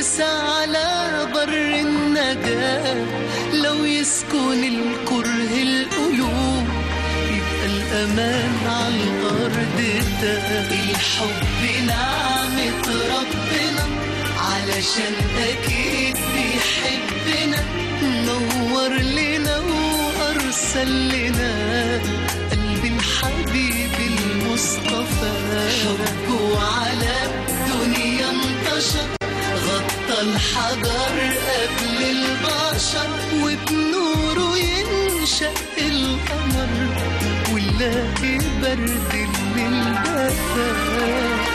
يرسى على بر النجاة لو يسكن الكره القلوب يبقى الأمان على الأرض ده الحب نعمة ربنا علشان أكيد بيحبنا نور لنا وأرسل لنا قلب الحبيب المصطفى حبه على الدنيا انتشر غطى الحجر قبل البشر وبنوره ينشأ القمر ونلاقي برد الليل دفا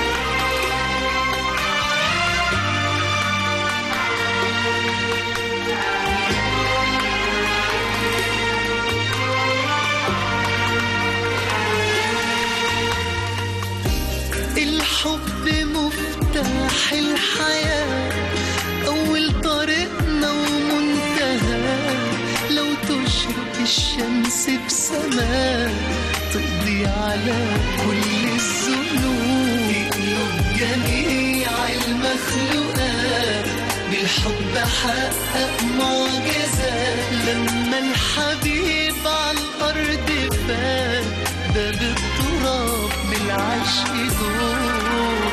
الحب مفتاح الحياة أول طريقنا ومنتهى لو تشرق الشمس بسماء تقضي على كل الذنوب تقلب جميع المخلوقات بالحب حقق معجزات لما الحبيب على الأرض فات ده بالتراب بالعشق دور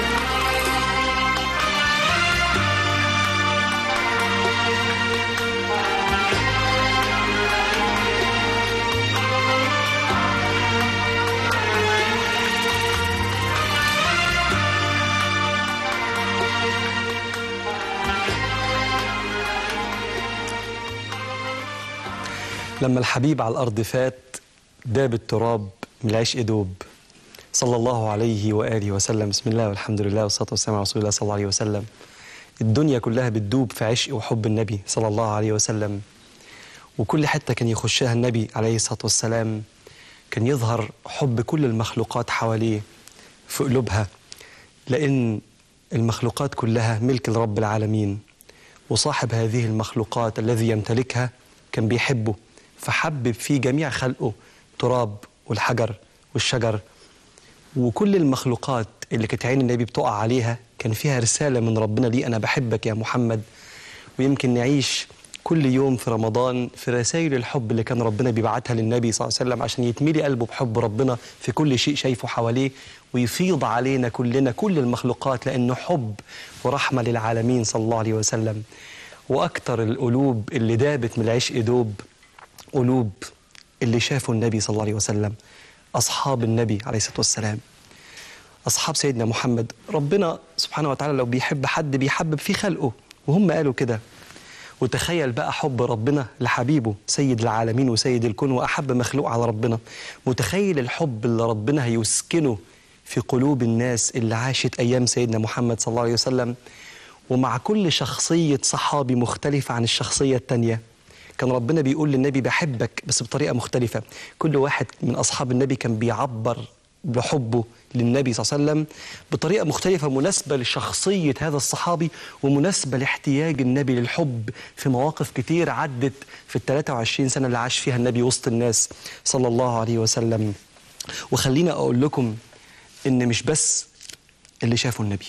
لما الحبيب على الأرض فات داب التراب من العشق دوب صلى الله عليه وآله وسلم بسم الله والحمد لله والصلاة والسلام على رسول الله صلى الله عليه وسلم الدنيا كلها بتدوب في عشق وحب النبي صلى الله عليه وسلم وكل حتة كان يخشها النبي عليه الصلاة والسلام كان يظهر حب كل المخلوقات حواليه في قلوبها لأن المخلوقات كلها ملك لرب العالمين وصاحب هذه المخلوقات الذي يمتلكها كان بيحبه فحبب في جميع خلقه تراب والحجر والشجر وكل المخلوقات اللي كانت عين النبي بتقع عليها كان فيها رسالة من ربنا ليه أنا بحبك يا محمد ويمكن نعيش كل يوم في رمضان في رسائل الحب اللي كان ربنا بيبعتها للنبي صلى الله عليه وسلم عشان يتملي قلبه بحب ربنا في كل شيء شايفه حواليه ويفيض علينا كلنا كل المخلوقات لأنه حب ورحمة للعالمين صلى الله عليه وسلم وأكثر القلوب اللي دابت من العشق دوب قلوب اللي شافوا النبي صلى الله عليه وسلم أصحاب النبي عليه الصلاة والسلام أصحاب سيدنا محمد ربنا سبحانه وتعالى لو بيحب حد بيحبب في خلقه وهم قالوا كده وتخيل بقى حب ربنا لحبيبه سيد العالمين وسيد الكون وأحب مخلوق على ربنا متخيل الحب اللي ربنا هيسكنه في قلوب الناس اللي عاشت أيام سيدنا محمد صلى الله عليه وسلم ومع كل شخصية صحابي مختلفة عن الشخصية التانية كان ربنا بيقول للنبي بحبك بس بطريقة مختلفة كل واحد من أصحاب النبي كان بيعبر بحبه للنبي صلى الله عليه وسلم بطريقة مختلفة مناسبة لشخصية هذا الصحابي ومناسبة لاحتياج النبي للحب في مواقف كتير عدت في ال 23 سنة اللي عاش فيها النبي وسط الناس صلى الله عليه وسلم وخلينا أقول لكم إن مش بس اللي شافوا النبي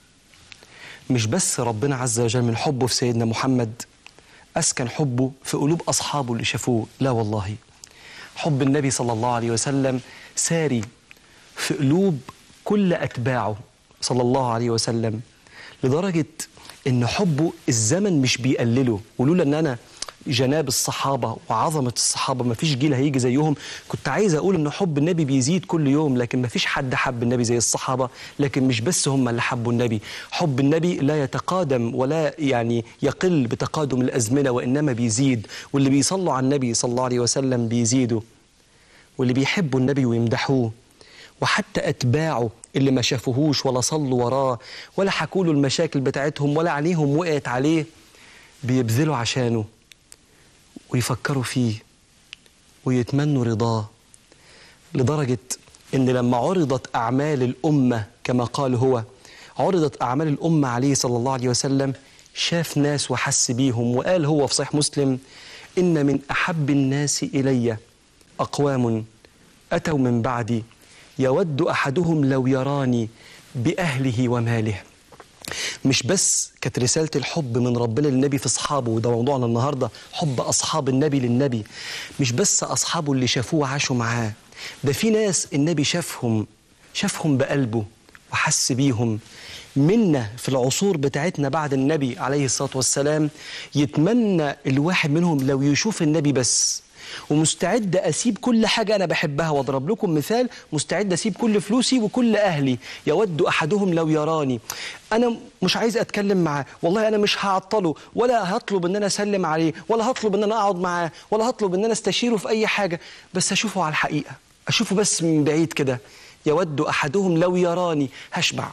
مش بس ربنا عز وجل من حبه في سيدنا محمد أسكن حبه في قلوب أصحابه اللي شافوه لا والله حب النبي صلى الله عليه وسلم ساري في قلوب كل أتباعه صلى الله عليه وسلم لدرجة إن حبه الزمن مش بيقلله ولولا إن أنا جناب الصحابة وعظمة الصحابة ما فيش جيل هيجي زيهم كنت عايز أقول إن حب النبي بيزيد كل يوم لكن ما فيش حد حب النبي زي الصحابة لكن مش بس هم اللي حبوا النبي حب النبي لا يتقادم ولا يعني يقل بتقادم الأزمنة وإنما بيزيد واللي بيصلوا على النبي صلى الله عليه وسلم بيزيدوا واللي بيحبوا النبي ويمدحوه وحتى أتباعه اللي ما شافوهوش ولا صلوا وراه ولا حكوا له المشاكل بتاعتهم ولا عليهم وقعت عليه بيبذلوا عشانه ويفكروا فيه ويتمنوا رضاه لدرجة إن لما عرضت أعمال الأمة كما قال هو عرضت أعمال الأمة عليه صلى الله عليه وسلم شاف ناس وحس بيهم وقال هو في صحيح مسلم إن من أحب الناس إلي أقوام أتوا من بعدي يود أحدهم لو يراني بأهله وماله مش بس كانت رسالة الحب من ربنا للنبي في أصحابه وده موضوعنا النهاردة حب أصحاب النبي للنبي مش بس أصحابه اللي شافوه وعاشوا معاه ده في ناس النبي شافهم شافهم بقلبه وحس بيهم منا في العصور بتاعتنا بعد النبي عليه الصلاة والسلام يتمنى الواحد منهم لو يشوف النبي بس ومستعد اسيب كل حاجه انا بحبها واضرب لكم مثال مستعد اسيب كل فلوسي وكل اهلي يود احدهم لو يراني انا مش عايز اتكلم معاه والله انا مش هعطله ولا هطلب ان انا اسلم عليه ولا هطلب ان انا اقعد معاه ولا هطلب ان انا استشيره في اي حاجه بس اشوفه على الحقيقه اشوفه بس من بعيد كده يود احدهم لو يراني هشبع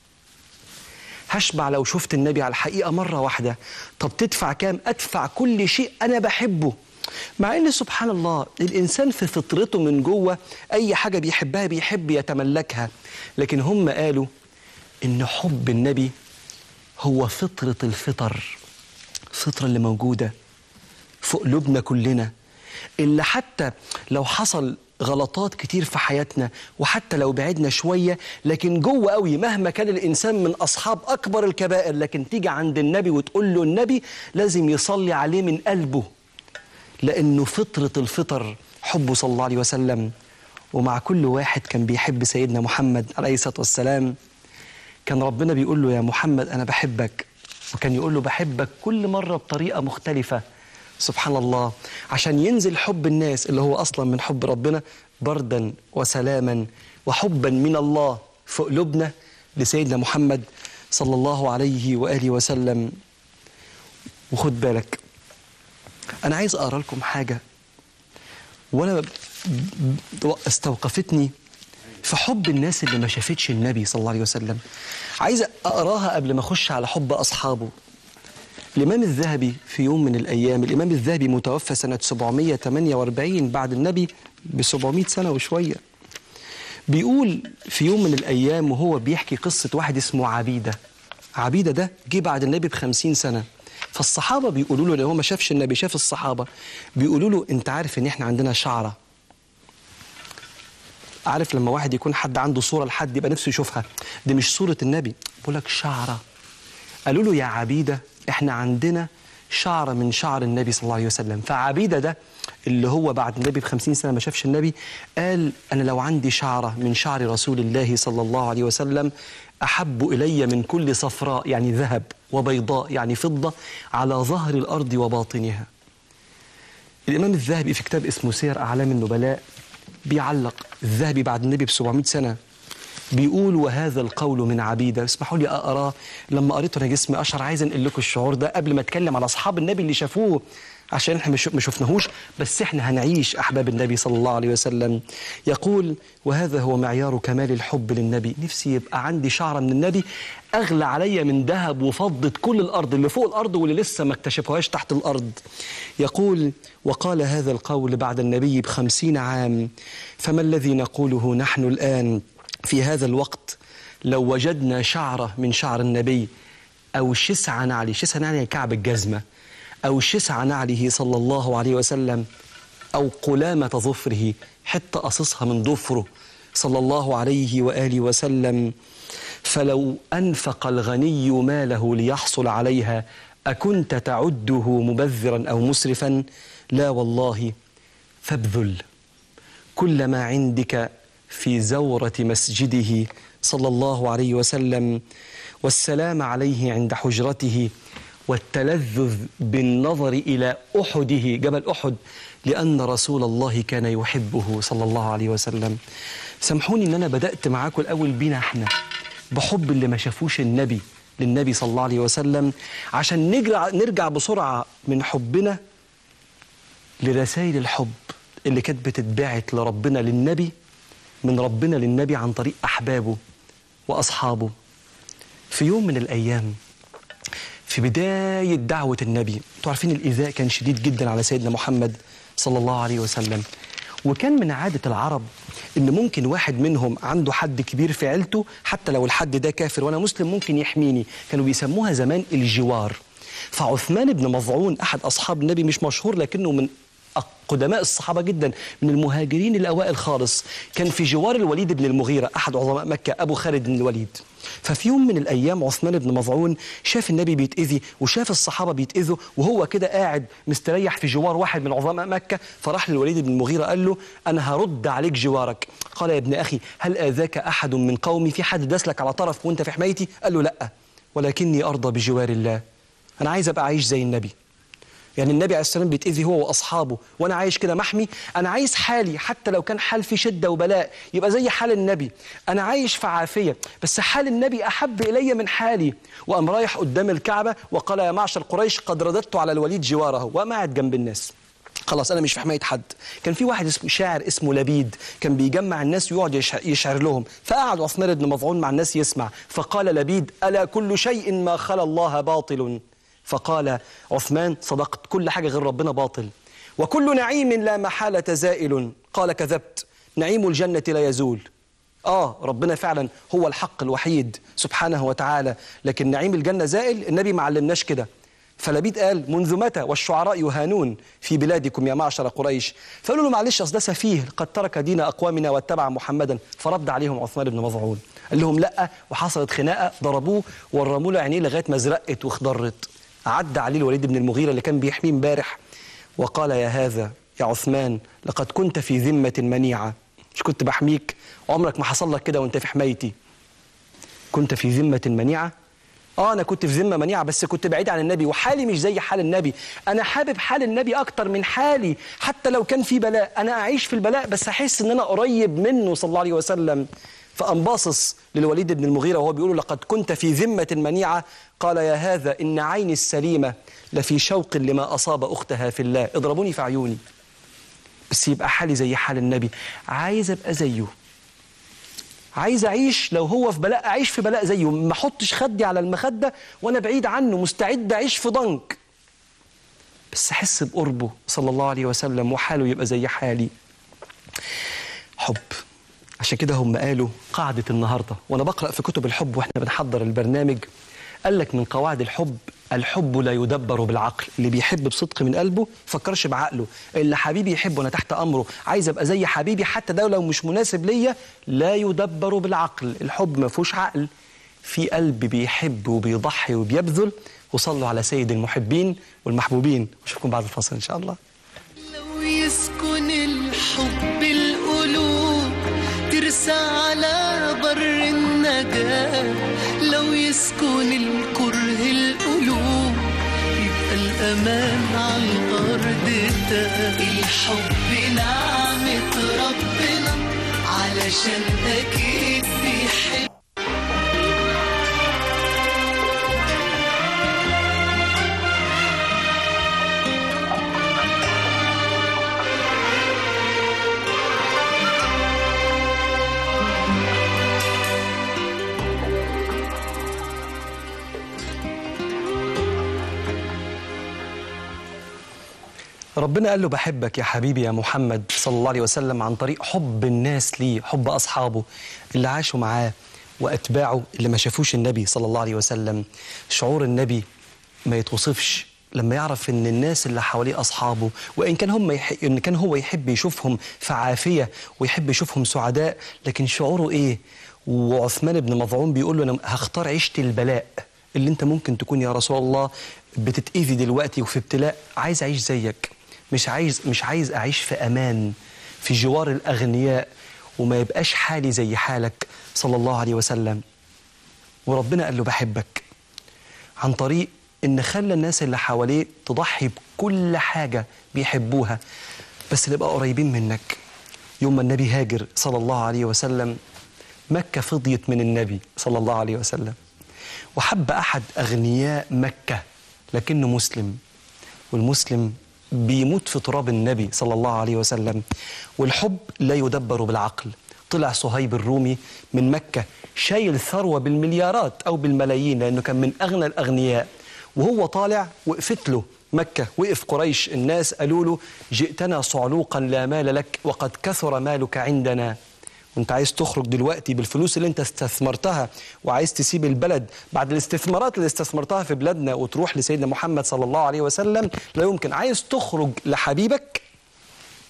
هشبع لو شفت النبي على الحقيقة مرة واحدة طب تدفع كام أدفع كل شيء أنا بحبه مع ان سبحان الله الانسان في فطرته من جوه اي حاجه بيحبها بيحب يتملكها لكن هم قالوا ان حب النبي هو فطره الفطر الفطره اللي موجوده في قلوبنا كلنا اللي حتى لو حصل غلطات كتير في حياتنا وحتى لو بعدنا شوية لكن جوه قوي مهما كان الإنسان من أصحاب أكبر الكبائر لكن تيجي عند النبي وتقول له النبي لازم يصلي عليه من قلبه لأنه فطرة الفطر حبه صلى الله عليه وسلم ومع كل واحد كان بيحب سيدنا محمد عليه الصلاة والسلام كان ربنا بيقول له يا محمد أنا بحبك وكان يقول له بحبك كل مرة بطريقة مختلفة سبحان الله عشان ينزل حب الناس اللي هو أصلا من حب ربنا بردا وسلاما وحبا من الله في قلوبنا لسيدنا محمد صلى الله عليه وآله وسلم وخد بالك أنا عايز أقرأ لكم حاجة وأنا ب- ب- استوقفتني في حب الناس اللي ما شافتش النبي صلى الله عليه وسلم عايز أقراها قبل ما أخش على حب أصحابه الإمام الذهبي في يوم من الأيام الإمام الذهبي متوفى سنة 748 بعد النبي ب 700 سنة وشوية بيقول في يوم من الأيام وهو بيحكي قصة واحد اسمه عبيدة عبيدة ده جه بعد النبي بخمسين سنة فالصحابة بيقولوا له لأن هو ما شافش النبي شاف الصحابة بيقولوا له أنت عارف إن إحنا عندنا شعرة عارف لما واحد يكون حد عنده صورة لحد يبقى نفسه يشوفها دي مش صورة النبي بقول لك شعرة قالوا له يا عبيدة احنا عندنا شعرة من شعر النبي صلى الله عليه وسلم فعبيدة ده اللي هو بعد النبي بخمسين سنة ما شافش النبي قال أنا لو عندي شعرة من شعر رسول الله صلى الله عليه وسلم أحب إلي من كل صفراء يعني ذهب وبيضاء يعني فضة على ظهر الأرض وباطنها الإمام الذهبي في كتاب اسمه سير أعلام النبلاء بيعلق الذهبي بعد النبي ب 700 سنة بيقول وهذا القول من عبيدة اسمحوا لي أقراه لما قريته أنا جسمي أشعر عايز أنقل لكم الشعور ده قبل ما أتكلم على أصحاب النبي اللي شافوه عشان احنا مش- ما شفناهوش بس احنا هنعيش أحباب النبي صلى الله عليه وسلم يقول وهذا هو معيار كمال الحب للنبي نفسي يبقى عندي شعرة من النبي أغلى عليا من ذهب وفضة كل الأرض اللي فوق الأرض واللي لسه ما اكتشفوهاش تحت الأرض يقول وقال هذا القول بعد النبي بخمسين عام فما الذي نقوله نحن الآن في هذا الوقت لو وجدنا شعرة من شعر النبي أو شسع نعلي شسع نعلي يعني كعب الجزمة أو شسع نعله صلى الله عليه وسلم أو قلامة ظفره حتى قصصها من ضفره صلى الله عليه وآله وسلم فلو أنفق الغني ماله ليحصل عليها أكنت تعده مبذرا أو مسرفا لا والله فابذل كل ما عندك في زورة مسجده صلى الله عليه وسلم والسلام عليه عند حجرته والتلذذ بالنظر إلى أحده جبل أحد لأن رسول الله كان يحبه صلى الله عليه وسلم سامحوني أن أنا بدأت معاكم الأول بينا احنا بحب اللي ما شافوش النبي للنبي صلى الله عليه وسلم عشان نرجع, نرجع بسرعة من حبنا لرسائل الحب اللي كانت بتتبعت لربنا للنبي من ربنا للنبي عن طريق أحبابه وأصحابه في يوم من الأيام في بداية دعوة النبي انتوا عارفين الإيذاء كان شديد جدا على سيدنا محمد صلى الله عليه وسلم وكان من عادة العرب إن ممكن واحد منهم عنده حد كبير في عيلته حتى لو الحد ده كافر وأنا مسلم ممكن يحميني كانوا بيسموها زمان الجوار فعثمان بن مظعون أحد أصحاب النبي مش مشهور لكنه من قدماء الصحابة جدا من المهاجرين الأوائل خالص كان في جوار الوليد بن المغيرة أحد عظماء مكة أبو خالد بن الوليد ففي يوم من الأيام عثمان بن مظعون شاف النبي بيتأذي وشاف الصحابة بيتأذوا وهو كده قاعد مستريح في جوار واحد من عظماء مكة فراح للوليد بن المغيرة قال له أنا هرد عليك جوارك قال يا ابن أخي هل آذاك أحد من قومي في حد داسلك على طرف وأنت في حمايتي قال له لأ ولكني أرضى بجوار الله أنا عايز أبقى عايش زي النبي يعني النبي عليه السلام بيتأذي هو وأصحابه وأنا عايش كده محمي أنا عايز حالي حتى لو كان حال فيه شدة وبلاء يبقى زي حال النبي أنا عايش في عافية بس حال النبي أحب إلي من حالي وقام رايح قدام الكعبة وقال يا معشر قريش قد رددت على الوليد جواره وقام قاعد جنب الناس خلاص انا مش في حمايه حد كان في واحد اسمه شاعر اسمه لبيد كان بيجمع الناس ويقعد يشع- يشعر لهم فقعد عثمان بن مظعون مع الناس يسمع فقال لبيد الا كل شيء ما خلا الله باطل فقال عثمان صدقت كل حاجه غير ربنا باطل وكل نعيم لا محاله زائل قال كذبت نعيم الجنه لا يزول آه ربنا فعلا هو الحق الوحيد سبحانه وتعالى لكن نعيم الجنة زائل النبي ما علمناش كده فلبيد قال منذ متى والشعراء يهانون في بلادكم يا معشر قريش فقالوا له معلش اصل ده سفيه قد ترك دين اقوامنا واتبع محمدا فرد عليهم عثمان بن مظعون قال لهم لا وحصلت خناقه ضربوه ورموا له عينيه لغايه ما زرقت واخضرت عدى عليه الوليد بن المغيره اللي كان بيحميه امبارح وقال يا هذا يا عثمان لقد كنت في ذمه منيعه مش كنت بحميك عمرك ما حصل لك كده وانت في حمايتي كنت في ذمة منيعة اه انا كنت في ذمه منيعه بس كنت بعيد عن النبي وحالي مش زي حال النبي انا حابب حال النبي اكتر من حالي حتى لو كان في بلاء انا اعيش في البلاء بس احس ان انا قريب منه صلى الله عليه وسلم فقام باصص للوليد بن المغيره وهو بيقول له لقد كنت في ذمه منيعه قال يا هذا ان عيني السليمه لفي شوق لما اصاب اختها في الله اضربوني في عيوني بس يبقى حالي زي حال النبي عايز ابقى زيه عايز اعيش لو هو في بلاء اعيش في بلاء زيه ما احطش خدي على المخده وانا بعيد عنه مستعد اعيش في ضنك بس احس بقربه صلى الله عليه وسلم وحاله يبقى زي حالي حب عشان كده هم قالوا قاعده النهارده وانا بقرا في كتب الحب واحنا بنحضر البرنامج قال لك من قواعد الحب الحب لا يدبر بالعقل اللي بيحب بصدق من قلبه فكرش بعقله اللي حبيبي يحبه انا تحت امره عايز ابقى زي حبيبي حتى ده لو مش مناسب ليا لا يدبر بالعقل الحب ما فيهوش عقل في قلب بيحب وبيضحي وبيبذل وصلوا على سيد المحبين والمحبوبين واشوفكم بعد الفاصل ان شاء الله لو يسكن الحب القلوب ترسى على بر النجاة لو يسكن الكره القلوب يبقى الأمان على الأرض ده الحب نعمة ربنا علشان أكيد بيحب ربنا قال له بحبك يا حبيبي يا محمد صلى الله عليه وسلم عن طريق حب الناس ليه حب أصحابه اللي عاشوا معاه وأتباعه اللي ما شافوش النبي صلى الله عليه وسلم شعور النبي ما يتوصفش لما يعرف ان الناس اللي حواليه اصحابه وان كان هم يح... ان كان هو يحب يشوفهم في عافيه ويحب يشوفهم سعداء لكن شعوره ايه وعثمان بن مظعون بيقول له انا هختار عيشه البلاء اللي انت ممكن تكون يا رسول الله بتتاذي دلوقتي وفي ابتلاء عايز اعيش زيك مش عايز مش عايز اعيش في امان في جوار الاغنياء وما يبقاش حالي زي حالك صلى الله عليه وسلم وربنا قال له بحبك عن طريق ان خلى الناس اللي حواليه تضحي بكل حاجه بيحبوها بس نبقى قريبين منك يوم ما النبي هاجر صلى الله عليه وسلم مكه فضيت من النبي صلى الله عليه وسلم وحب احد اغنياء مكه لكنه مسلم والمسلم بيموت في تراب النبي صلى الله عليه وسلم والحب لا يدبر بالعقل طلع صهيب الرومي من مكة شايل ثروة بالمليارات أو بالملايين لأنه كان من أغنى الأغنياء وهو طالع وقفت له مكة وقف قريش الناس قالوا له جئتنا صعلوقا لا مال لك وقد كثر مالك عندنا وانت عايز تخرج دلوقتي بالفلوس اللي انت استثمرتها وعايز تسيب البلد بعد الاستثمارات اللي استثمرتها في بلادنا وتروح لسيدنا محمد صلى الله عليه وسلم لا يمكن عايز تخرج لحبيبك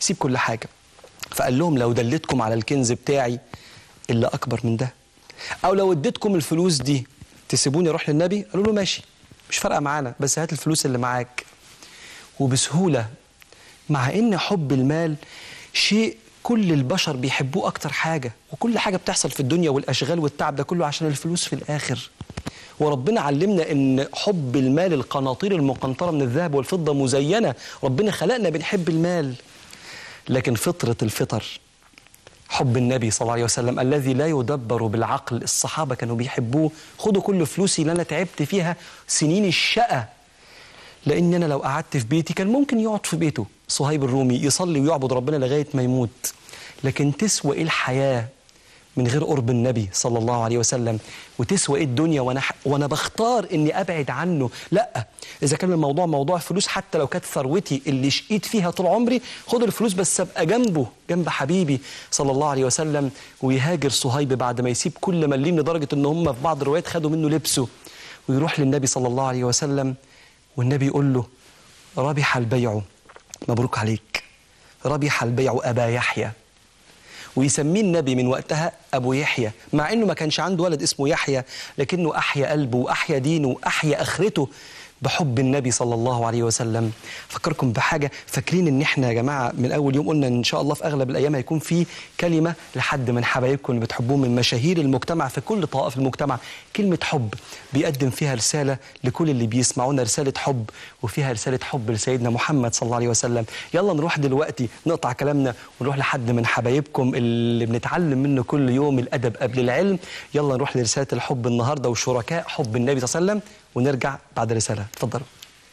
يسيب كل حاجة فقال لهم لو دلتكم على الكنز بتاعي اللي أكبر من ده أو لو اديتكم الفلوس دي تسيبوني أروح للنبي قالوا له ماشي مش فارقة معانا بس هات الفلوس اللي معاك وبسهولة مع ان حب المال شيء كل البشر بيحبوه اكتر حاجه وكل حاجه بتحصل في الدنيا والاشغال والتعب ده كله عشان الفلوس في الاخر وربنا علمنا ان حب المال القناطير المقنطره من الذهب والفضه مزينه ربنا خلقنا بنحب المال لكن فطره الفطر حب النبي صلى الله عليه وسلم الذي لا يدبر بالعقل الصحابه كانوا بيحبوه خدوا كل فلوسي اللي انا تعبت فيها سنين الشقه لان انا لو قعدت في بيتي كان ممكن يقعد في بيته صهيب الرومي يصلي ويعبد ربنا لغايه ما يموت لكن تسوى ايه الحياه من غير قرب النبي صلى الله عليه وسلم وتسوى ايه الدنيا وانا ح... وانا بختار اني ابعد عنه لا اذا كان الموضوع موضوع فلوس حتى لو كانت ثروتي اللي شقيت فيها طول عمري خد الفلوس بس ابقى جنبه جنب حبيبي صلى الله عليه وسلم ويهاجر صهيب بعد ما يسيب كل مليم لدرجه ان هم في بعض الروايات خدوا منه لبسه ويروح للنبي صلى الله عليه وسلم والنبي يقول له ربح البيع مبروك عليك ربح البيع أبا يحيى ويسميه النبي من وقتها أبو يحيى مع أنه ما كانش عنده ولد اسمه يحيى لكنه أحيا قلبه وأحيا دينه وأحيا آخرته بحب النبي صلى الله عليه وسلم فكركم بحاجة فاكرين ان احنا يا جماعة من اول يوم قلنا ان شاء الله في اغلب الايام هيكون في كلمة لحد من حبايبكم اللي بتحبوهم من مشاهير المجتمع في كل طوائف المجتمع كلمة حب بيقدم فيها رسالة لكل اللي بيسمعونا رسالة حب وفيها رسالة حب لسيدنا محمد صلى الله عليه وسلم يلا نروح دلوقتي نقطع كلامنا ونروح لحد من حبايبكم اللي بنتعلم منه كل يوم الادب قبل العلم يلا نروح لرسالة الحب النهاردة وشركاء حب النبي صلى الله عليه وسلم ونرجع بعد الرسالة اتفضلوا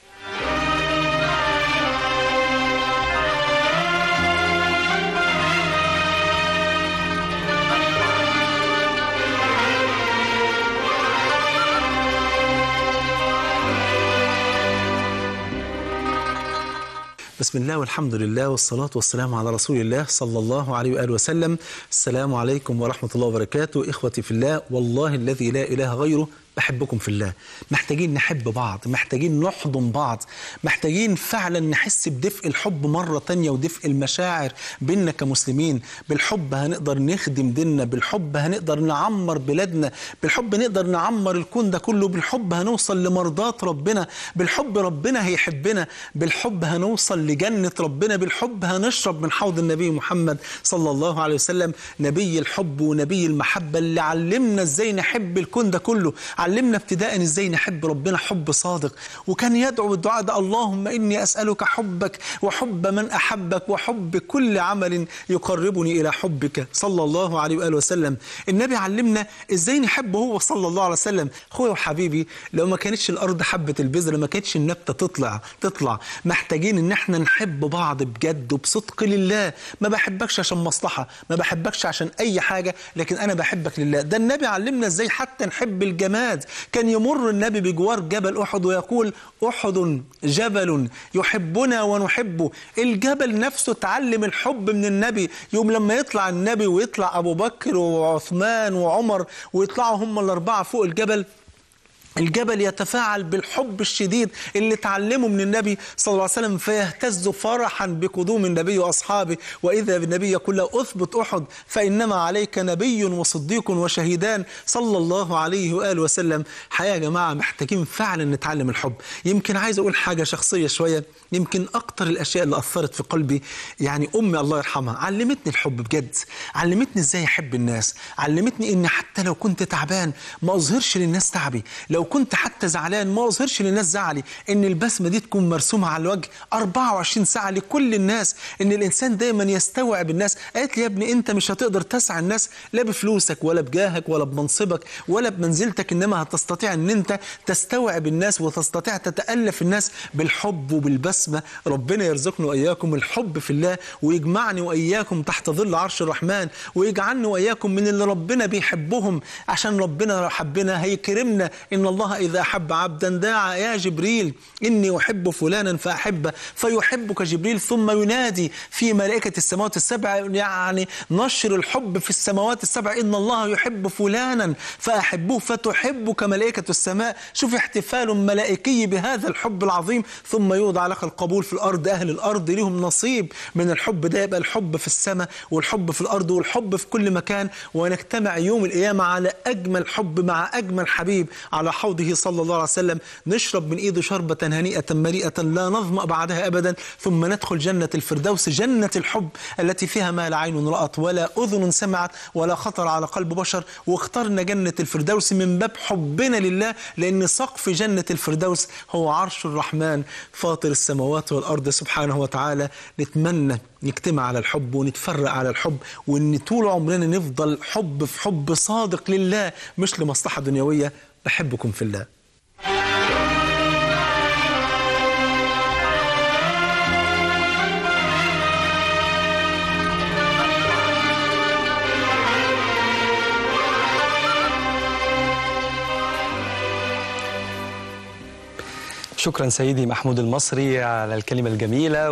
بسم الله والحمد لله والصلاة والسلام على رسول الله صلى الله عليه وآله وسلم السلام عليكم ورحمة الله وبركاته إخوتي في الله والله الذي لا إله غيره بحبكم في الله محتاجين نحب بعض محتاجين نحضن بعض محتاجين فعلا نحس بدفء الحب مرة تانية ودفء المشاعر بيننا كمسلمين بالحب هنقدر نخدم ديننا بالحب هنقدر نعمر بلادنا بالحب نقدر نعمر الكون ده كله بالحب هنوصل لمرضات ربنا بالحب ربنا هيحبنا بالحب هنوصل لجنة ربنا بالحب هنشرب من حوض النبي محمد صلى الله عليه وسلم نبي الحب ونبي المحبة اللي علمنا ازاي نحب الكون ده كله علمنا ابتداء ازاي نحب ربنا حب صادق وكان يدعو بالدعاء ده اللهم اني اسالك حبك وحب من احبك وحب كل عمل يقربني الى حبك صلى الله عليه واله وسلم النبي علمنا ازاي نحبه هو صلى الله عليه وسلم اخويا وحبيبي لو ما كانتش الارض حبه البذره ما كانتش النبته تطلع تطلع محتاجين ان احنا نحب بعض بجد وبصدق لله ما بحبكش عشان مصلحه ما بحبكش عشان اي حاجه لكن انا بحبك لله ده النبي علمنا ازاي حتى نحب الجماد كان يمر النبي بجوار جبل احد ويقول احد جبل يحبنا ونحبه الجبل نفسه تعلم الحب من النبي يوم لما يطلع النبي ويطلع ابو بكر وعثمان وعمر ويطلعوا هم الاربعه فوق الجبل الجبل يتفاعل بالحب الشديد اللي اتعلمه من النبي صلى الله عليه وسلم فيهتز فرحا بقدوم النبي واصحابه واذا بالنبي يقول له اثبت احد فانما عليك نبي وصديق وشهيدان صلى الله عليه واله وسلم حقيقه يا جماعه محتاجين فعلا نتعلم الحب يمكن عايز اقول حاجه شخصيه شويه يمكن اكتر الاشياء اللي اثرت في قلبي يعني امي الله يرحمها علمتني الحب بجد علمتني ازاي احب الناس علمتني ان حتى لو كنت تعبان ما اظهرش للناس تعبي لو كنت حتى زعلان ما اظهرش للناس زعلي ان البسمه دي تكون مرسومه على الوجه 24 ساعه لكل الناس ان الانسان دايما يستوعب الناس قالت لي يا ابني انت مش هتقدر تسعى الناس لا بفلوسك ولا بجاهك ولا بمنصبك ولا بمنزلتك انما هتستطيع ان انت تستوعب الناس وتستطيع تتالف الناس بالحب وبالبسمه ربنا يرزقنا واياكم الحب في الله ويجمعني واياكم تحت ظل عرش الرحمن ويجعلني واياكم من اللي ربنا بيحبهم عشان ربنا حبنا هيكرمنا ان الله إذا أحب عبدا داعى يا جبريل إني أحب فلانا فأحبه فيحبك جبريل ثم ينادي في ملائكة السماوات السبع يعني نشر الحب في السماوات السبع إن الله يحب فلانا فأحبوه فتحبك ملائكة السماء شوف احتفال ملائكي بهذا الحب العظيم ثم يوضع لك القبول في الأرض أهل الأرض لهم نصيب من الحب ده يبقى الحب في السماء والحب في الأرض والحب في كل مكان ونجتمع يوم القيامة على أجمل حب مع أجمل حبيب على حوضه صلى الله عليه وسلم نشرب من إيده شربة هنيئة مريئة لا نظمأ بعدها أبدا ثم ندخل جنة الفردوس جنة الحب التي فيها ما لا عين رأت ولا أذن سمعت ولا خطر على قلب بشر واخترنا جنة الفردوس من باب حبنا لله لأن سقف جنة الفردوس هو عرش الرحمن فاطر السماوات والأرض سبحانه وتعالى نتمنى نجتمع على الحب ونتفرق على الحب وان طول عمرنا نفضل حب في حب صادق لله مش لمصلحة دنيوية بحبكم في الله شكرا سيدي محمود المصري على الكلمة الجميلة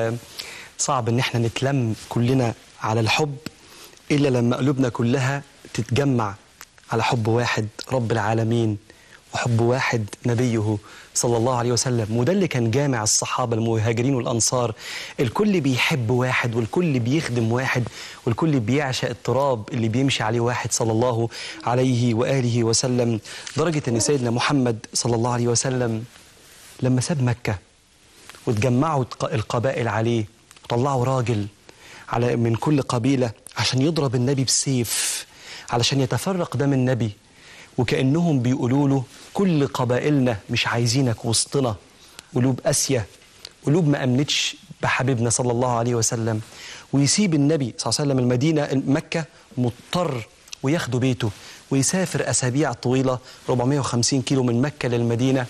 وصعب ان احنا نتلم كلنا على الحب الا لما قلوبنا كلها تتجمع على حب واحد رب العالمين وحب واحد نبيه صلى الله عليه وسلم وده اللي كان جامع الصحابة المهاجرين والأنصار الكل بيحب واحد والكل بيخدم واحد والكل بيعشق التراب اللي بيمشي عليه واحد صلى الله عليه وآله وسلم درجة أن سيدنا محمد صلى الله عليه وسلم لما ساب مكة وتجمعوا القبائل عليه وطلعوا راجل على من كل قبيلة عشان يضرب النبي بسيف علشان يتفرق دم النبي وكأنهم بيقولوا له كل قبائلنا مش عايزينك وسطنا قلوب قاسية قلوب ما أمنتش بحبيبنا صلى الله عليه وسلم ويسيب النبي صلى الله عليه وسلم المدينة مكة مضطر وياخده بيته ويسافر أسابيع طويلة 450 كيلو من مكة للمدينة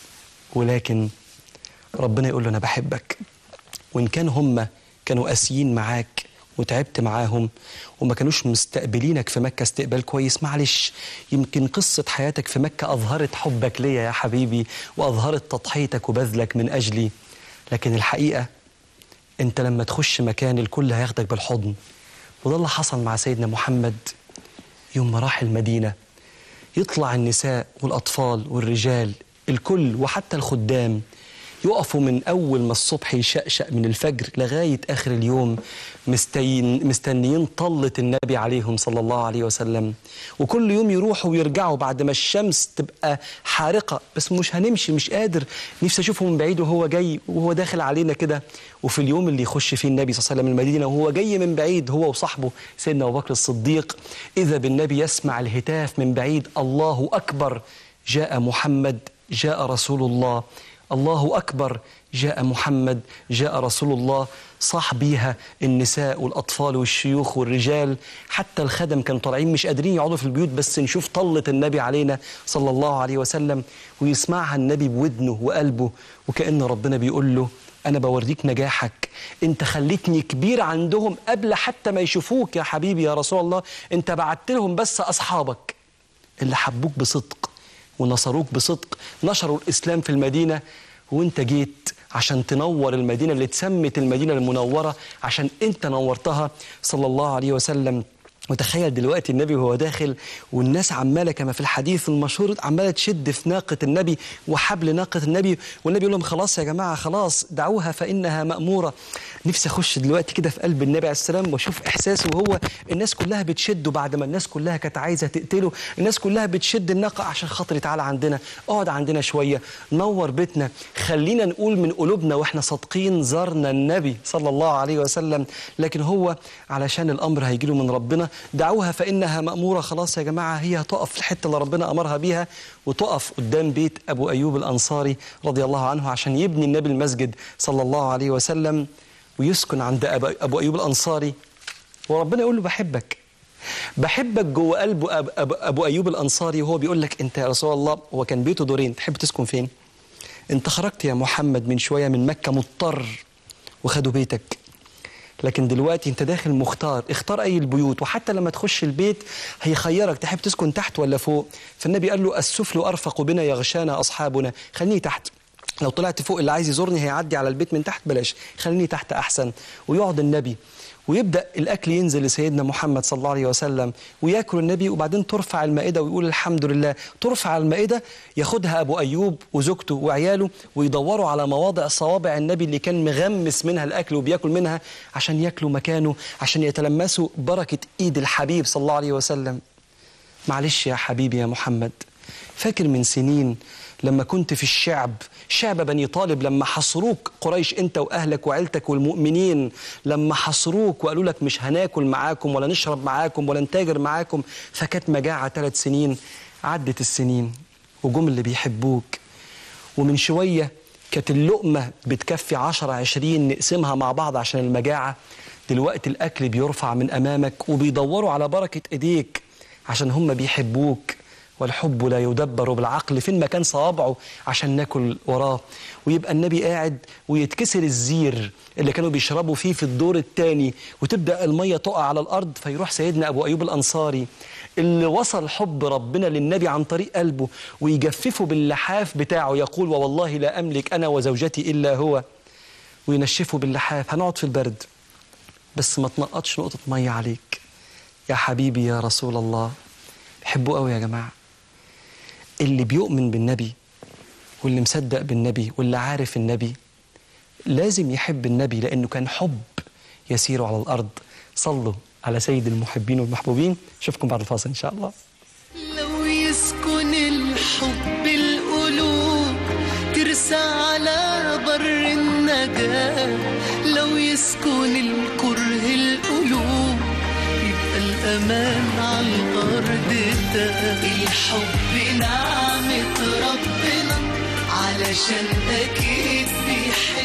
ولكن ربنا يقول له أنا بحبك وإن كان هم كانوا قاسيين معاك وتعبت معاهم وما كانوش مستقبلينك في مكة استقبال كويس معلش يمكن قصة حياتك في مكة أظهرت حبك ليا يا حبيبي وأظهرت تضحيتك وبذلك من أجلي لكن الحقيقة أنت لما تخش مكان الكل هياخدك بالحضن وده اللي حصل مع سيدنا محمد يوم ما راح المدينة يطلع النساء والأطفال والرجال الكل وحتى الخدام يقفوا من أول ما الصبح يشقشق من الفجر لغاية آخر اليوم مستين مستنيين طلة النبي عليهم صلى الله عليه وسلم وكل يوم يروحوا ويرجعوا بعد ما الشمس تبقى حارقة بس مش هنمشي مش قادر نفسي أشوفه من بعيد وهو جاي وهو داخل علينا كده وفي اليوم اللي يخش فيه النبي صلى الله عليه وسلم المدينة وهو جاي من بعيد هو وصاحبه سيدنا أبو بكر الصديق إذا بالنبي يسمع الهتاف من بعيد الله أكبر جاء محمد جاء رسول الله الله أكبر جاء محمد جاء رسول الله صاح بيها النساء والأطفال والشيوخ والرجال حتى الخدم كانوا طالعين مش قادرين يقعدوا في البيوت بس نشوف طلة النبي علينا صلى الله عليه وسلم ويسمعها النبي بودنه وقلبه وكأن ربنا بيقول له أنا بوريك نجاحك أنت خليتني كبير عندهم قبل حتى ما يشوفوك يا حبيبي يا رسول الله أنت بعت لهم بس أصحابك اللي حبوك بصدق ونصروك بصدق نشروا الإسلام في المدينة وانت جيت عشان تنور المدينة اللي اتسمت المدينة المنورة عشان انت نورتها صلى الله عليه وسلم وتخيل دلوقتي النبي وهو داخل والناس عماله كما في الحديث المشهور عماله تشد في ناقه النبي وحبل ناقه النبي والنبي يقول لهم خلاص يا جماعه خلاص دعوها فانها ماموره نفسي اخش دلوقتي كده في قلب النبي عليه السلام واشوف احساسه وهو الناس كلها بتشده بعد ما الناس كلها كانت عايزه تقتله الناس كلها بتشد الناقه عشان خاطري تعالى عندنا اقعد عندنا شويه نور بيتنا خلينا نقول من قلوبنا واحنا صادقين زارنا النبي صلى الله عليه وسلم لكن هو علشان الامر هيجي له من ربنا دعوها فانها ماموره خلاص يا جماعه هي هتقف في الحته اللي ربنا امرها بيها وتقف قدام بيت ابو ايوب الانصاري رضي الله عنه عشان يبني النبي المسجد صلى الله عليه وسلم ويسكن عند ابو ايوب الانصاري وربنا يقول له بحبك بحبك جوه قلب أب أب ابو ايوب الانصاري وهو بيقول لك انت يا رسول الله هو كان بيته دورين تحب تسكن فين انت خرجت يا محمد من شويه من مكه مضطر وخدوا بيتك لكن دلوقتي انت داخل مختار اختار اي البيوت وحتى لما تخش البيت هيخيرك تحب تسكن تحت ولا فوق فالنبي قال له السفل ارفق بنا يغشانا اصحابنا خليني تحت لو طلعت فوق اللي عايز يزورني هيعدي على البيت من تحت بلاش خليني تحت احسن ويقعد النبي ويبدا الاكل ينزل لسيدنا محمد صلى الله عليه وسلم وياكل النبي وبعدين ترفع المائده ويقول الحمد لله ترفع المائده ياخدها ابو ايوب وزوجته وعياله ويدوروا على مواضع صوابع النبي اللي كان مغمس منها الاكل وبياكل منها عشان ياكلوا مكانه عشان يتلمسوا بركه ايد الحبيب صلى الله عليه وسلم معلش يا حبيبي يا محمد فاكر من سنين لما كنت في الشعب شعب بني طالب لما حصروك قريش انت واهلك وعيلتك والمؤمنين لما حصروك وقالوا لك مش هناكل معاكم ولا نشرب معاكم ولا نتاجر معاكم فكانت مجاعه ثلاث سنين عدت السنين وجم اللي بيحبوك ومن شويه كانت اللقمه بتكفي 10 20 نقسمها مع بعض عشان المجاعه دلوقتي الاكل بيرفع من امامك وبيدوروا على بركه ايديك عشان هم بيحبوك والحب لا يدبر بالعقل فين مكان صوابعه عشان ناكل وراه ويبقى النبي قاعد ويتكسر الزير اللي كانوا بيشربوا فيه في الدور الثاني وتبدا الميه تقع على الارض فيروح سيدنا ابو ايوب الانصاري اللي وصل حب ربنا للنبي عن طريق قلبه ويجففه باللحاف بتاعه يقول ووالله لا املك انا وزوجتي الا هو وينشفه باللحاف هنقعد في البرد بس ما تنقطش نقطه ميه عليك يا حبيبي يا رسول الله بحبه قوي يا جماعه اللي بيؤمن بالنبي واللي مصدق بالنبي واللي عارف النبي لازم يحب النبي لأنه كان حب يسير على الأرض صلوا على سيد المحبين والمحبوبين اشوفكم بعد الفاصل إن شاء الله لو يسكن الحب القلوب ترسى على بر النجاة لو يسكن الكره القلوب يبقى الأمان على الأرض ده الحب نعمة ربنا علشان أكيد بيحب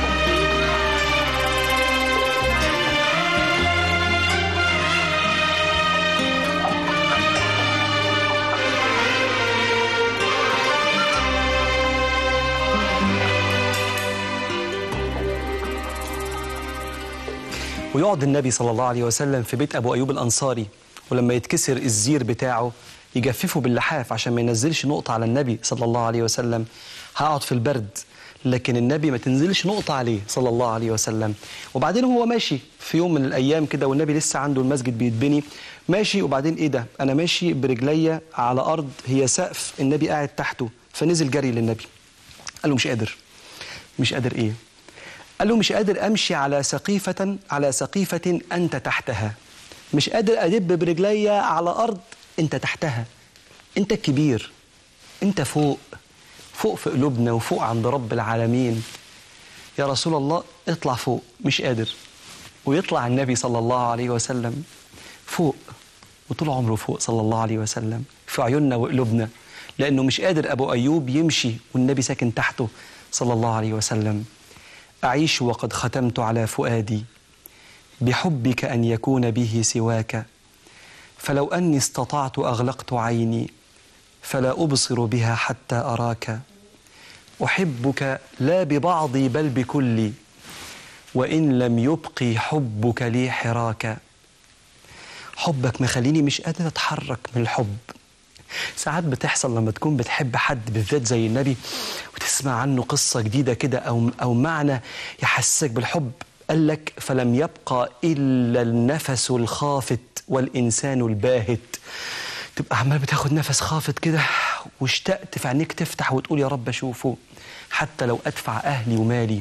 ويقعد النبي صلى الله عليه وسلم في بيت أبو أيوب الأنصاري ولما يتكسر الزير بتاعه يجففه باللحاف عشان ما ينزلش نقطة على النبي صلى الله عليه وسلم هقعد في البرد لكن النبي ما تنزلش نقطة عليه صلى الله عليه وسلم وبعدين هو ماشي في يوم من الأيام كده والنبي لسه عنده المسجد بيتبني ماشي وبعدين إيه ده أنا ماشي برجليا على أرض هي سقف النبي قاعد تحته فنزل جري للنبي قال له مش قادر مش قادر إيه قال له مش قادر امشي على سقيفه على سقيفه انت تحتها مش قادر ادب برجليا على ارض انت تحتها انت الكبير انت فوق فوق في قلوبنا وفوق عند رب العالمين يا رسول الله اطلع فوق مش قادر ويطلع النبي صلى الله عليه وسلم فوق وطول عمره فوق صلى الله عليه وسلم في عيوننا وقلوبنا لانه مش قادر ابو ايوب يمشي والنبي ساكن تحته صلى الله عليه وسلم أعيش وقد ختمت على فؤادي بحبك أن يكون به سواك فلو أني استطعت أغلقت عيني فلا أبصر بها حتى أراك أحبك لا ببعضي بل بكلي وإن لم يبقي حبك لي حراك حبك مخليني مش قادر أتحرك من الحب ساعات بتحصل لما تكون بتحب حد بالذات زي النبي وتسمع عنه قصة جديدة كده أو, أو معنى يحسسك بالحب قال لك فلم يبقى إلا النفس الخافت والإنسان الباهت تبقى عمال بتاخد نفس خافت كده واشتقت في عينيك تفتح وتقول يا رب أشوفه حتى لو أدفع أهلي ومالي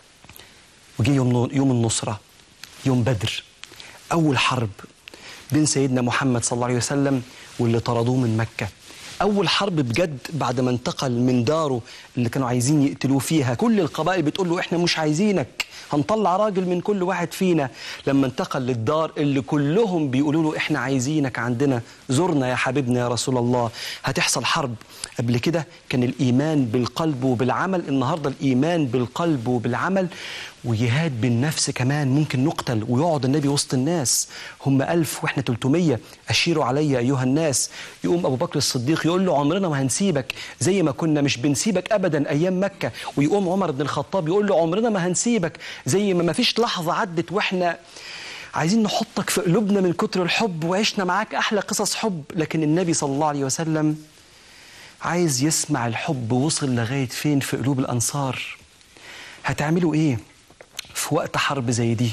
وجي يوم يوم النصرة يوم بدر أول حرب بين سيدنا محمد صلى الله عليه وسلم واللي طردوه من مكة أول حرب بجد بعد ما انتقل من داره اللي كانوا عايزين يقتلوه فيها كل القبائل بتقول له إحنا مش عايزينك هنطلع راجل من كل واحد فينا لما انتقل للدار اللي كلهم بيقولوا له إحنا عايزينك عندنا زرنا يا حبيبنا يا رسول الله هتحصل حرب قبل كده كان الإيمان بالقلب وبالعمل النهاردة الإيمان بالقلب وبالعمل وجهاد بالنفس كمان ممكن نقتل ويقعد النبي وسط الناس هم ألف وإحنا 300 أشيروا علي أيها الناس يقوم أبو بكر الصديق يقول له عمرنا ما هنسيبك زي ما كنا مش بنسيبك أبدا أيام مكة ويقوم عمر بن الخطاب يقول له عمرنا ما هنسيبك زي ما ما فيش لحظة عدت وإحنا عايزين نحطك في قلوبنا من كتر الحب وعشنا معاك أحلى قصص حب لكن النبي صلى الله عليه وسلم عايز يسمع الحب وصل لغاية فين في قلوب الأنصار هتعملوا إيه في وقت حرب زي دي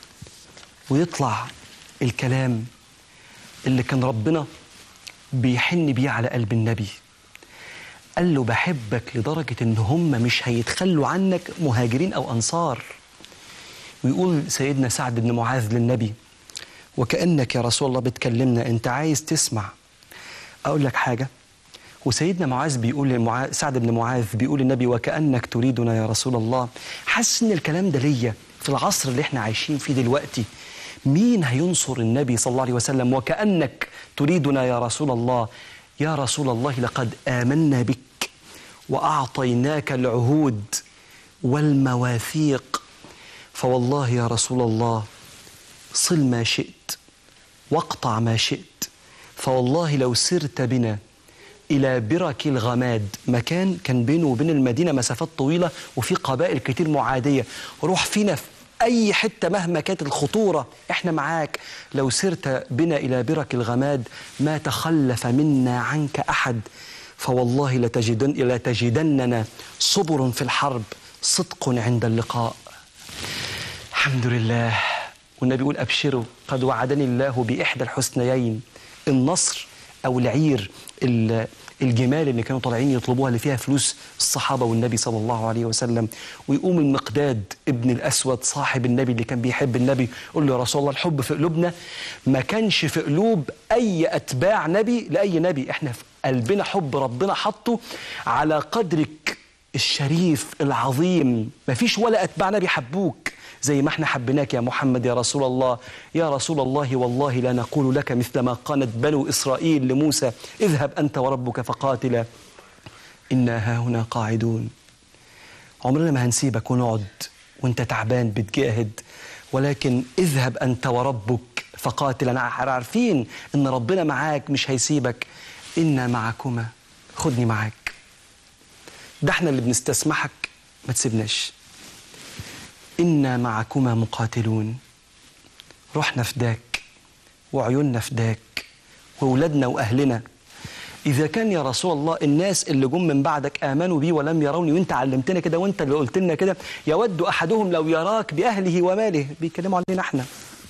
ويطلع الكلام اللي كان ربنا بيحن بيه على قلب النبي قال له بحبك لدرجة إن هم مش هيتخلوا عنك مهاجرين أو أنصار ويقول سيدنا سعد بن معاذ للنبي وكأنك يا رسول الله بتكلمنا أنت عايز تسمع أقول لك حاجة وسيدنا معاذ بيقول لمعاذ سعد بن معاذ بيقول للنبي وكأنك تريدنا يا رسول الله حاسس ان الكلام ده ليا في العصر اللي احنا عايشين فيه دلوقتي مين هينصر النبي صلى الله عليه وسلم وكأنك تريدنا يا رسول الله يا رسول الله لقد آمنا بك وأعطيناك العهود والمواثيق فوالله يا رسول الله صل ما شئت واقطع ما شئت فوالله لو سرت بنا إلى برك الغماد مكان كان بينه وبين المدينة مسافات طويلة وفي قبائل كتير معادية روح فينا في أي حتة مهما كانت الخطورة إحنا معاك لو سرت بنا إلى برك الغماد ما تخلف منا عنك أحد فوالله لتجدن لتجدننا صبر في الحرب صدق عند اللقاء الحمد لله والنبي يقول أبشروا قد وعدني الله بإحدى الحسنيين النصر أو العير ال- الجمال اللي كانوا طالعين يطلبوها اللي فيها فلوس الصحابة والنبي صلى الله عليه وسلم ويقوم المقداد ابن الأسود صاحب النبي اللي كان بيحب النبي يقول له يا رسول الله الحب في قلوبنا ما كانش في قلوب أي أتباع نبي لأي نبي احنا في قلبنا حب ربنا حطه على قدرك الشريف العظيم ما فيش ولا أتباع نبي حبوك زي ما احنا حبيناك يا محمد يا رسول الله يا رسول الله والله لا نقول لك مثل ما قالت بنو إسرائيل لموسى اذهب أنت وربك فقاتلا إنا ها هنا قاعدون عمرنا ما هنسيبك ونقعد وانت تعبان بتجاهد ولكن اذهب أنت وربك فقاتلا احنا عارفين ان ربنا معاك مش هيسيبك إنا معكما خدني معاك ده احنا اللي بنستسمحك ما تسيبناش إنا معكما مقاتلون روحنا فداك وعيوننا فداك وولادنا وأهلنا إذا كان يا رسول الله الناس اللي جم من بعدك آمنوا بي ولم يروني وأنت علمتنا كده وأنت اللي قلت لنا كده يود أحدهم لو يراك بأهله وماله بيتكلموا علينا إحنا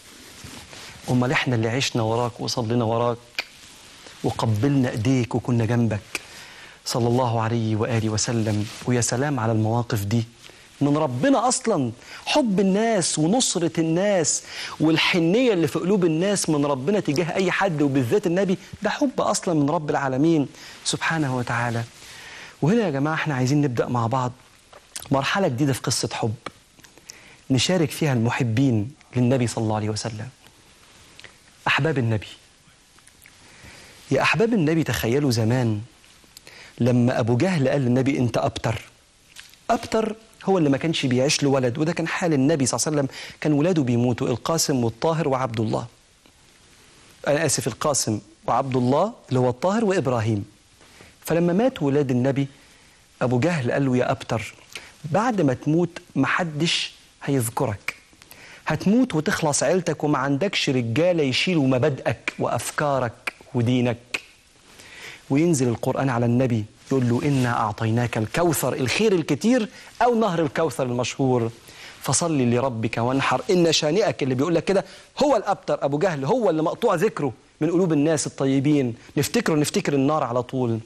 أمال إحنا اللي عشنا وراك وصلينا وراك وقبلنا إيديك وكنا جنبك صلى الله عليه وآله وسلم ويا سلام على المواقف دي من ربنا أصلا حب الناس ونصرة الناس والحنية اللي في قلوب الناس من ربنا تجاه أي حد وبالذات النبي ده حب أصلا من رب العالمين سبحانه وتعالى وهنا يا جماعة احنا عايزين نبدأ مع بعض مرحلة جديدة في قصة حب نشارك فيها المحبين للنبي صلى الله عليه وسلم أحباب النبي يا أحباب النبي تخيلوا زمان لما أبو جهل قال للنبي أنت أبتر أبتر هو اللي ما كانش بيعيش له ولد وده كان حال النبي صلى الله عليه وسلم كان ولاده بيموتوا القاسم والطاهر وعبد الله أنا آسف القاسم وعبد الله اللي هو الطاهر وإبراهيم فلما مات ولاد النبي أبو جهل قال له يا أبتر بعد ما تموت محدش هيذكرك هتموت وتخلص عيلتك وما عندكش رجالة يشيلوا مبادئك وأفكارك ودينك وينزل القرآن على النبي يقول له إنا أعطيناك الكوثر الخير الكتير أو نهر الكوثر المشهور فصل لربك وانحر إن شانئك اللي بيقول لك كده هو الأبتر أبو جهل هو اللي مقطوع ذكره من قلوب الناس الطيبين نفتكره نفتكر النار على طول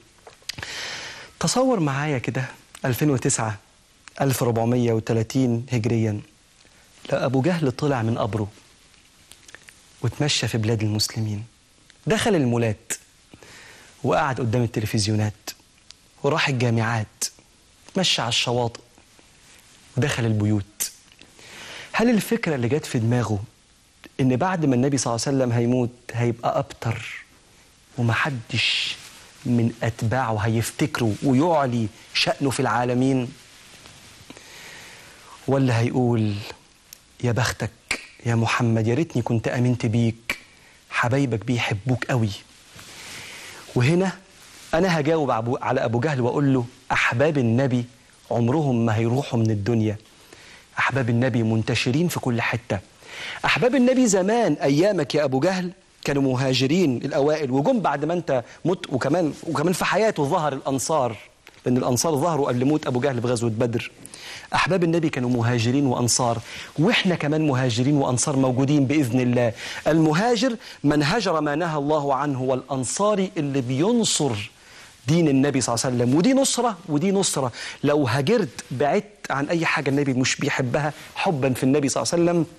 تصور معايا كده 2009 1430 هجريا لا أبو جهل طلع من قبره وتمشى في بلاد المسلمين دخل المولات وقعد قدام التلفزيونات وراح الجامعات مشى على الشواطئ ودخل البيوت هل الفكرة اللي جت في دماغه إن بعد ما النبي صلى الله عليه وسلم هيموت هيبقى أبتر ومحدش من أتباعه هيفتكره ويعلي شأنه في العالمين ولا هيقول يا بختك يا محمد يا ريتني كنت امنت بيك حبايبك بيحبوك قوي وهنا انا هجاوب عبو- على ابو جهل واقول له احباب النبي عمرهم ما هيروحوا من الدنيا احباب النبي منتشرين في كل حته احباب النبي زمان ايامك يا ابو جهل كانوا مهاجرين الاوائل وجم بعد ما انت مت وكمان وكمان في حياته ظهر الانصار لان الانصار ظهروا قبل موت ابو جهل بغزوه بدر احباب النبي كانوا مهاجرين وانصار واحنا كمان مهاجرين وانصار موجودين باذن الله المهاجر من هجر ما نهى الله عنه والانصاري اللي بينصر دين النبي صلى الله عليه وسلم ودي نصرة ودي نصرة لو هاجرت بعدت عن أي حاجة النبي مش بيحبها حبا في النبي صلى الله عليه وسلم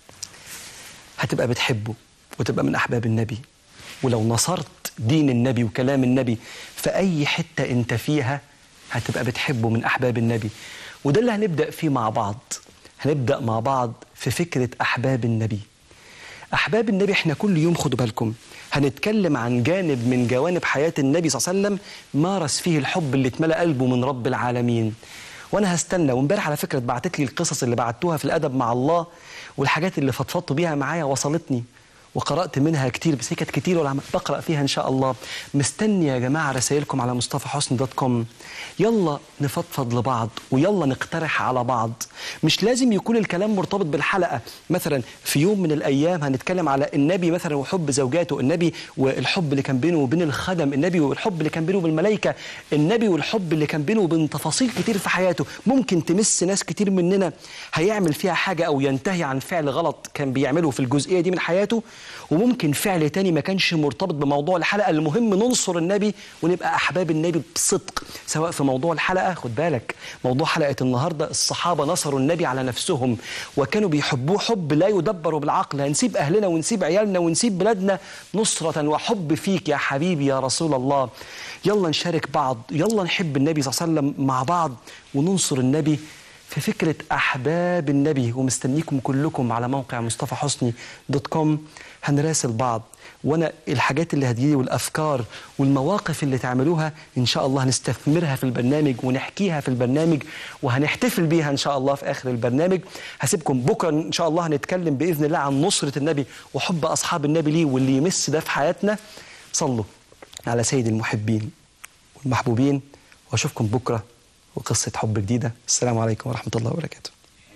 هتبقى بتحبه وتبقى من أحباب النبي ولو نصرت دين النبي وكلام النبي في أي حتة أنت فيها هتبقى بتحبه من أحباب النبي وده اللي هنبدأ فيه مع بعض هنبدأ مع بعض في فكرة أحباب النبي أحباب النبي احنا كل يوم خدوا بالكم هنتكلم عن جانب من جوانب حياة النبي صلى الله عليه وسلم مارس فيه الحب اللي اتملأ قلبه من رب العالمين وانا هستنى وامبارح على فكره بعتت لي القصص اللي بعتوها في الادب مع الله والحاجات اللي فضفضت بيها معايا وصلتني وقرات منها كتير بس هي كانت كتير ولا بقرا فيها ان شاء الله مستني يا جماعه رسائلكم على مصطفى حسن دوت كوم يلا نفضفض لبعض ويلا نقترح على بعض مش لازم يكون الكلام مرتبط بالحلقه مثلا في يوم من الايام هنتكلم على النبي مثلا وحب زوجاته النبي والحب اللي كان بينه وبين الخدم النبي والحب اللي كان بينه وبين الملائكه النبي والحب اللي كان بينه وبين تفاصيل كتير في حياته ممكن تمس ناس كتير مننا هيعمل فيها حاجه او ينتهي عن فعل غلط كان بيعمله في الجزئيه دي من حياته وممكن فعل تاني ما كانش مرتبط بموضوع الحلقه المهم ننصر النبي ونبقى احباب النبي بصدق سواء في موضوع الحلقه خد بالك موضوع حلقه النهارده الصحابه نصروا النبي على نفسهم وكانوا بيحبوه حب لا يدبر بالعقل هنسيب اهلنا ونسيب عيالنا ونسيب بلادنا نصره وحب فيك يا حبيبي يا رسول الله يلا نشارك بعض يلا نحب النبي صلى الله عليه وسلم مع بعض وننصر النبي في فكرة أحباب النبي ومستنيكم كلكم على موقع مصطفى حسني دوت كوم هنراسل بعض وانا الحاجات اللي هتجيلي والافكار والمواقف اللي تعملوها ان شاء الله هنستثمرها في البرنامج ونحكيها في البرنامج وهنحتفل بيها ان شاء الله في اخر البرنامج هسيبكم بكره ان شاء الله هنتكلم باذن الله عن نصره النبي وحب اصحاب النبي ليه واللي يمس ده في حياتنا صلوا على سيد المحبين والمحبوبين واشوفكم بكره وقصه حب جديده السلام عليكم ورحمه الله وبركاته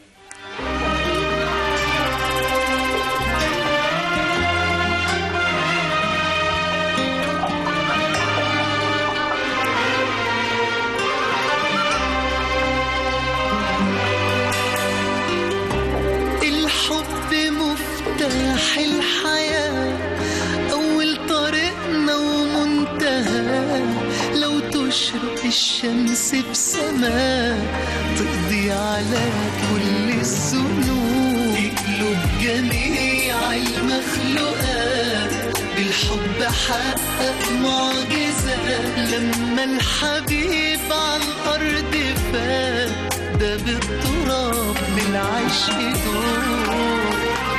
الحب مفتاح الحياة أول طريقنا ومنتهى لو تشرق الشمس بسماء تقضي على كل الذنوب تقلب جميع المخلوقات بالحب حقق معجزة لما الحبيب على الأرض فات ده بالتراب بالعشق دور